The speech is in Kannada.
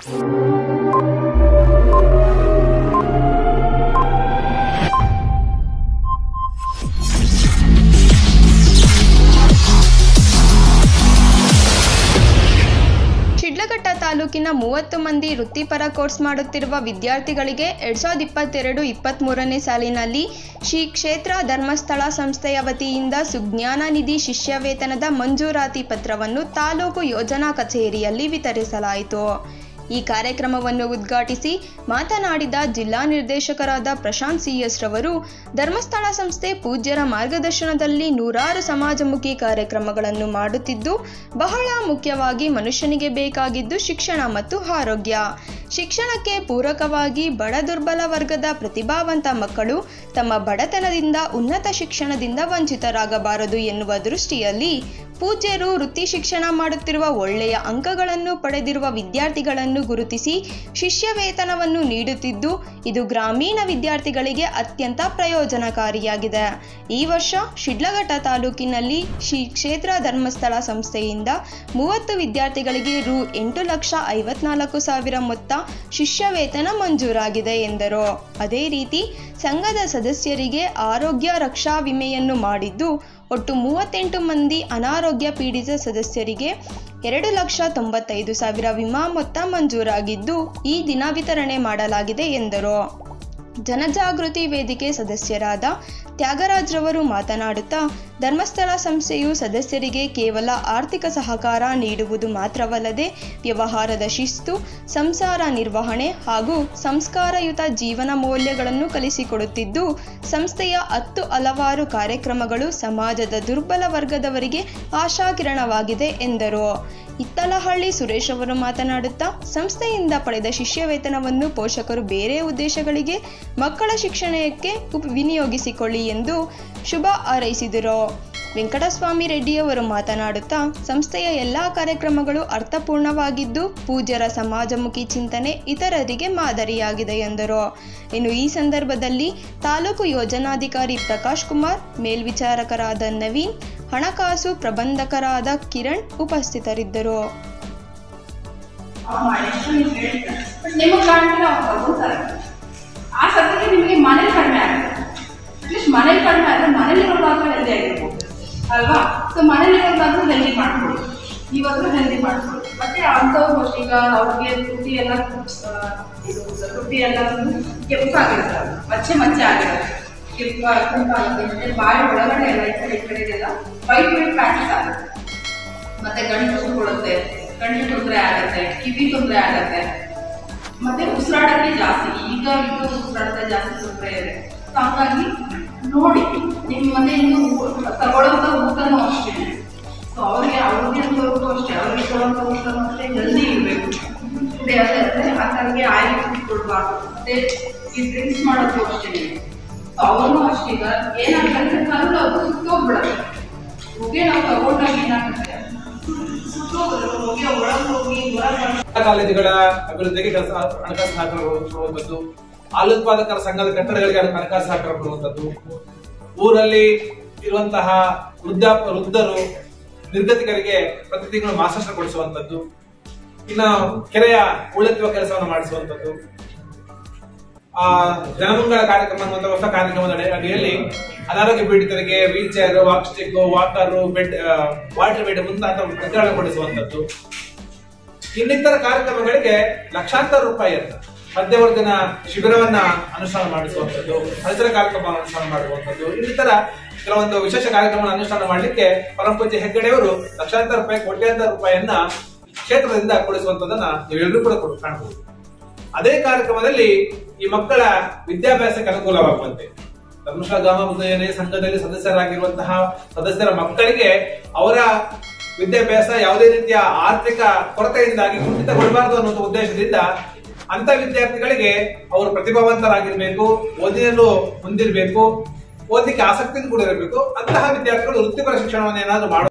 ಶಿಡ್ಲಘಟ್ಟ ತಾಲೂಕಿನ ಮೂವತ್ತು ಮಂದಿ ವೃತ್ತಿಪರ ಕೋರ್ಸ್ ಮಾಡುತ್ತಿರುವ ವಿದ್ಯಾರ್ಥಿಗಳಿಗೆ ಎರಡ್ ಸಾವಿರದ ಇಪ್ಪತ್ತೆರಡು ಇಪ್ಪತ್ತ್ಮೂರನೇ ಸಾಲಿನಲ್ಲಿ ಶ್ರೀ ಕ್ಷೇತ್ರ ಧರ್ಮಸ್ಥಳ ಸಂಸ್ಥೆಯ ವತಿಯಿಂದ ಸುಜ್ಞಾನ ನಿಧಿ ಶಿಷ್ಯ ವೇತನದ ಮಂಜೂರಾತಿ ಪತ್ರವನ್ನು ತಾಲೂಕು ಯೋಜನಾ ಕಚೇರಿಯಲ್ಲಿ ವಿತರಿಸಲಾಯಿತು ಈ ಕಾರ್ಯಕ್ರಮವನ್ನು ಉದ್ಘಾಟಿಸಿ ಮಾತನಾಡಿದ ಜಿಲ್ಲಾ ನಿರ್ದೇಶಕರಾದ ಪ್ರಶಾಂತ್ ಸಿಎಸ್ ರವರು ಧರ್ಮಸ್ಥಳ ಸಂಸ್ಥೆ ಪೂಜ್ಯರ ಮಾರ್ಗದರ್ಶನದಲ್ಲಿ ನೂರಾರು ಸಮಾಜಮುಖಿ ಕಾರ್ಯಕ್ರಮಗಳನ್ನು ಮಾಡುತ್ತಿದ್ದು ಬಹಳ ಮುಖ್ಯವಾಗಿ ಮನುಷ್ಯನಿಗೆ ಬೇಕಾಗಿದ್ದು ಶಿಕ್ಷಣ ಮತ್ತು ಆರೋಗ್ಯ ಶಿಕ್ಷಣಕ್ಕೆ ಪೂರಕವಾಗಿ ಬಡ ದುರ್ಬಲ ವರ್ಗದ ಪ್ರತಿಭಾವಂತ ಮಕ್ಕಳು ತಮ್ಮ ಬಡತನದಿಂದ ಉನ್ನತ ಶಿಕ್ಷಣದಿಂದ ವಂಚಿತರಾಗಬಾರದು ಎನ್ನುವ ದೃಷ್ಟಿಯಲ್ಲಿ ಪೂಜ್ಯರು ವೃತ್ತಿ ಶಿಕ್ಷಣ ಮಾಡುತ್ತಿರುವ ಒಳ್ಳೆಯ ಅಂಕಗಳನ್ನು ಪಡೆದಿರುವ ವಿದ್ಯಾರ್ಥಿಗಳನ್ನು ಗುರುತಿಸಿ ಶಿಷ್ಯ ವೇತನವನ್ನು ನೀಡುತ್ತಿದ್ದು ಇದು ಗ್ರಾಮೀಣ ವಿದ್ಯಾರ್ಥಿಗಳಿಗೆ ಅತ್ಯಂತ ಪ್ರಯೋಜನಕಾರಿಯಾಗಿದೆ ಈ ವರ್ಷ ಶಿಡ್ಲಘಟ್ಟ ತಾಲೂಕಿನಲ್ಲಿ ಶ್ರೀ ಕ್ಷೇತ್ರ ಧರ್ಮಸ್ಥಳ ಸಂಸ್ಥೆಯಿಂದ ಮೂವತ್ತು ವಿದ್ಯಾರ್ಥಿಗಳಿಗೆ ರು ಎಂಟು ಲಕ್ಷ ಐವತ್ನಾಲ್ಕು ಸಾವಿರ ಮೊತ್ತ ಶಿಷ್ಯ ವೇತನ ಮಂಜೂರಾಗಿದೆ ಎಂದರು ಅದೇ ರೀತಿ ಸಂಘದ ಸದಸ್ಯರಿಗೆ ಆರೋಗ್ಯ ರಕ್ಷಾ ವಿಮೆಯನ್ನು ಮಾಡಿದ್ದು ಒಟ್ಟು ಮೂವತ್ತೆಂಟು ಮಂದಿ ಅನಾರೋಗ್ಯ ಪೀಡಿತ ಸದಸ್ಯರಿಗೆ ಎರಡು ಲಕ್ಷ ತೊಂಬತ್ತೈದು ಸಾವಿರ ವಿಮಾ ಮೊತ್ತ ಮಂಜೂರಾಗಿದ್ದು ಈ ದಿನ ವಿತರಣೆ ಮಾಡಲಾಗಿದೆ ಎಂದರು ಜನಜಾಗೃತಿ ವೇದಿಕೆ ಸದಸ್ಯರಾದ ತ್ಯಾಗರಾಜ್ರವರು ಮಾತನಾಡುತ್ತಾ ಧರ್ಮಸ್ಥಳ ಸಂಸ್ಥೆಯು ಸದಸ್ಯರಿಗೆ ಕೇವಲ ಆರ್ಥಿಕ ಸಹಕಾರ ನೀಡುವುದು ಮಾತ್ರವಲ್ಲದೆ ವ್ಯವಹಾರದ ಶಿಸ್ತು ಸಂಸಾರ ನಿರ್ವಹಣೆ ಹಾಗೂ ಸಂಸ್ಕಾರಯುತ ಜೀವನ ಮೌಲ್ಯಗಳನ್ನು ಕಲಿಸಿಕೊಡುತ್ತಿದ್ದು ಸಂಸ್ಥೆಯ ಹತ್ತು ಹಲವಾರು ಕಾರ್ಯಕ್ರಮಗಳು ಸಮಾಜದ ದುರ್ಬಲ ವರ್ಗದವರಿಗೆ ಆಶಾಕಿರಣವಾಗಿದೆ ಎಂದರು ಇತ್ತಲಹಳ್ಳಿ ಸುರೇಶ್ ಅವರು ಮಾತನಾಡುತ್ತಾ ಸಂಸ್ಥೆಯಿಂದ ಪಡೆದ ಶಿಷ್ಯ ವೇತನವನ್ನು ಪೋಷಕರು ಬೇರೆ ಉದ್ದೇಶಗಳಿಗೆ ಮಕ್ಕಳ ಶಿಕ್ಷಣಕ್ಕೆ ಉಪ- ವಿನಿಯೋಗಿಸಿಕೊಳ್ಳಿ ಎಂದು ಶುಭ ಹಾರೈಸಿದರು ವೆಂಕಟಸ್ವಾಮಿ ರೆಡ್ಡಿಯವರು ಮಾತನಾಡುತ್ತಾ ಸಂಸ್ಥೆಯ ಎಲ್ಲ ಕಾರ್ಯಕ್ರಮಗಳು ಅರ್ಥಪೂರ್ಣವಾಗಿದ್ದು ಪೂಜ್ಯರ ಸಮಾಜಮುಖಿ ಚಿಂತನೆ ಇತರರಿಗೆ ಮಾದರಿಯಾಗಿದೆ ಎಂದರು ಇನ್ನು ಈ ಸಂದರ್ಭದಲ್ಲಿ ತಾಲೂಕು ಯೋಜನಾಧಿಕಾರಿ ಪ್ರಕಾಶ್ ಕುಮಾರ್ ಮೇಲ್ವಿಚಾರಕರಾದ ನವೀನ್ ಹಣಕಾಸು ಪ್ರಬಂಧಕರಾದ ಕಿರಣ್ ಉಪಸ್ಥಿತರಿದ್ದರು ಅವ್ರು ಮಾಡಿಷ್ಟು ನೀವು ಹೇಳ್ತಾರೆ ಬಟ್ ನಿಮಗೆ ಕಾಣ್ತಿಲ್ಲ ಅವ್ರು ತಗೋತಾರೆ ಆ ಸದ್ಯಕ್ಕೆ ನಿಮಗೆ ಮನೇಲಿ ಕಡಿಮೆ ಆಗುತ್ತೆ ಅಟ್ಲೀಸ್ಟ್ ಮನೇಲಿ ಕಡಿಮೆ ಆದರೆ ಮನೇಲಿರೋದಾದ್ರೂ ಹೆಲ್ದಿ ಆಗಿರ್ಬೋದು ಅಲ್ವಾ ಸೊ ಮನೇಲಿರೋದಾದ್ರೂ ಹೆಲ್ದಿ ಮಾಡ್ಕೊಳ್ಳಿ ನೀವಾದ್ರೂ ಹೆಲ್ದಿ ಮಾಡ್ಕೊಳ್ಳಿ ಮತ್ತೆ ಅಂಥವ್ರು ಅಷ್ಟೇ ಈಗ ಅವ್ರಿಗೆ ತುಟಿ ಎಲ್ಲ ಆ, ಇದು ತುಟಿ ಎಲ್ಲ ಕೆಂಪಾಗಿರುತ್ತೆ ಮಚ್ಚೆ ಮಚ್ಚೆ ಆಗಿರುತ್ತೆ ಕೆಂಪ ಕೆಂಪಾಗುತ್ತೆ ಮತ್ತೆ ಬಾಯಿ ಒಳಗಡೆ ಎಲ್ಲ ಈ ಕಡೆ ಈ ಕಡೆಗೆಲ್ಲ ವೈಟ್ ವೈಟ್ ಪ್ಯಾಚಸ್ ಆಗುತ್ತೆ ಮತ್ತೆ ಗಂಟು ಸುಟ್ಕೊಳ್ಳುತ್ತೆ ಗಂಟು ತೊಂದರೆ ಆಗುತ್ತೆ ಕಿವಿ ತೊಂದರೆ ಆಗುತ್ತೆ ಮತ್ತೆ ಉಸಿರಾಟಕ್ಕೆ ಜಾಸ್ತಿ ಈಗ ಇದು ಉಸಿರಾಟದ ಜಾಸ್ತಿ ತೊಂದರೆ ಇದೆ ಸೊ ಹಾಗಾಗಿ ನೋಡಿ ನಿಮ್ಮ ಮನೆಯಿಂದ ತಗೊಳ್ಳೋಂಥ ಊಟನೂ ಅಷ್ಟೇ ಸೊ ಅವ್ರಿಗೆ ಅವ್ರಿಗೆ ಅಂತವ್ರಿಗೂ ಅಷ್ಟೇ ಅವ್ರಿಗೆ ಕೊಡೋಂಥ ಊಟನೂ ಅಷ್ಟೇ ಹೆಲ್ದಿ ಇರಬೇಕು ಅದೇ ಅದೇ ಆ ಥರಗೆ ಆಯಿಲ್ ಫುಡ್ ಕೊಡಬಾರ್ದು ಮತ್ತೆ ಈ ಡ್ರಿಂಕ್ಸ್ ಮಾಡೋದು ಅಷ್ಟೇ ಸೊ ಅವ್ರನ್ನೂ ಅಷ್ಟೇ ಈಗ ಏನಾಗುತ್ತೆ ಕಲ್ಲು ಅದು ಸುತ್ತೋಗ್ಬಿಡುತ್ತೆ ಹೊಗೆ ನಾವು ತಗೊಂಡಾಗ ಏನಾಗುತ್ತೆ ಸುತ್ತೋಗುತ್ತೆ ಹೊಗೆ ಒಳಗೆ ಹೋಗಿ ಹೊರಗೆ ಕಾಲೇಜುಗಳ ಅಭಿವೃದ್ಧಿಗೆ ಕೆಲಸ ಹಣಕಾಸು ಸಹಕಾರ ಕೊಡುವಂಥದ್ದು ಹಾಲುತ್ಪಾದಕರ ಸಂಘದ ಕಟ್ಟಡಗಳಿಗೆ ಹಣಕಾಸು ಸಹಕಾರ ಕೊಡುವಂಥದ್ದು ಊರಲ್ಲಿ ಇರುವಂತಹ ವೃದ್ಧ ವೃದ್ಧರು ನಿರ್ಗತಿಕರಿಗೆ ಪ್ರತಿ ತಿಂಗಳು ಮಾಸಾಂಶ ಕೊಡಿಸುವಂಥದ್ದು ಇನ್ನ ಕೆರೆಯ ಉಳೆತ್ತುವ ಕೆಲಸವನ್ನು ಮಾಡಿಸುವಂಥದ್ದು ಆ ಜನಮಂಗಳ ಕಾರ್ಯಕ್ರಮ ಅನ್ನುವಂಥ ಹೊಸ ಕಾರ್ಯಕ್ರಮದ ಅಡಿ- ಅಡಿಯಲ್ಲಿ ಅನಾರೋಗ್ಯ ಪೀಡಿತರಿಗೆ wheelchair walk stick walker bed water bed ಮುಂತಾದ ಪ್ರಚಾರ ಕೊಡಿಸುವಂಥದ್ದು ಇನ್ನಿತರ ಕಾರ್ಯಕ್ರಮಗಳಿಗೆ ಲಕ್ಷಾಂತರ ರೂಪಾಯಿ ಅಂತ ಮಧ್ಯವರ್ತಿನ ಶಿಬಿರವನ್ನ ಅನುಷ್ಠಾನ ಮಾಡಿಸುವಂಥದ್ದು ಪರಿಸರ ಕಾರ್ಯಕ್ರಮ ಅನುಷ್ಠಾನ ಮಾಡುವಂಥದ್ದು ಇನ್ನಿತರ ಕೆಲವೊಂದು ವಿಶೇಷ ಕಾರ್ಯಕ್ರಮ ಅನುಷ್ಠಾನ ಮಾಡಲಿಕ್ಕೆ ಪರಮಪೂಜ್ಯ ಹೆಗ್ಗಡೆಯವರು ಲಕ್ಷಾಂತರ ರೂಪಾಯಿ ಕೋಟ್ಯಾಂತರ ರೂಪಾಯಿಯನ್ನ ಕ್ಷೇತ್ರದಿಂದ ಕೊಡಿಸುವಂತದನ್ನ ನೀವೆಲ್ಲರೂ ಕೂಡ ಕೊಡ್- ಕಾಣಬಹುದು ಅದೇ ಕಾರ್ಯಕ್ರಮದಲ್ಲಿ ಈ ಮಕ್ಕಳ ವಿದ್ಯಾಭ್ಯಾಸಕ್ಕೆ ಅನುಕೂಲವಾಗುವಂತೆ ಧರ್ಮಸ್ಥಳ ಗ್ರಾಮ ಉನ್ನಯನ ಸಂಘದಲ್ಲಿ ಸದಸ್ಯರಾಗಿರುವಂತಹ ಸದಸ್ಯರ ಮಕ್ಕಳಿಗೆ ಅವರ ವಿದ್ಯಾಭ್ಯಾಸ ಯಾವುದೇ ರೀತಿಯ ಆರ್ಥಿಕ ಕೊರತೆಯಿಂದಾಗಿ ಕುಂಠಿತಗೊಳ್ಳಬಾರದು ಅನ್ನುವಂಥ ಉದ್ದೇಶದಿಂದ ಅಂತ ವಿದ್ಯಾರ್ಥಿಗಳಿಗೆ ಅವರು ಪ್ರತಿಭಾವಂತರಾಗಿರ್ಬೇಕು ಓದಿನಲ್ಲೂ ಹೊಂದಿರಬೇಕು ಓದಲಿಕ್ಕೆ ಆಸಕ್ತಿ ಕೂಡ ಇರಬೇಕು ಅಂತಹ ವಿದ್ಯಾರ್ಥಿಗಳು ವೃತ್ತಿಪರ ಶಿಕ್ಷಣವನ್ನು ಏನಾದರೂ ಮಾಡುವ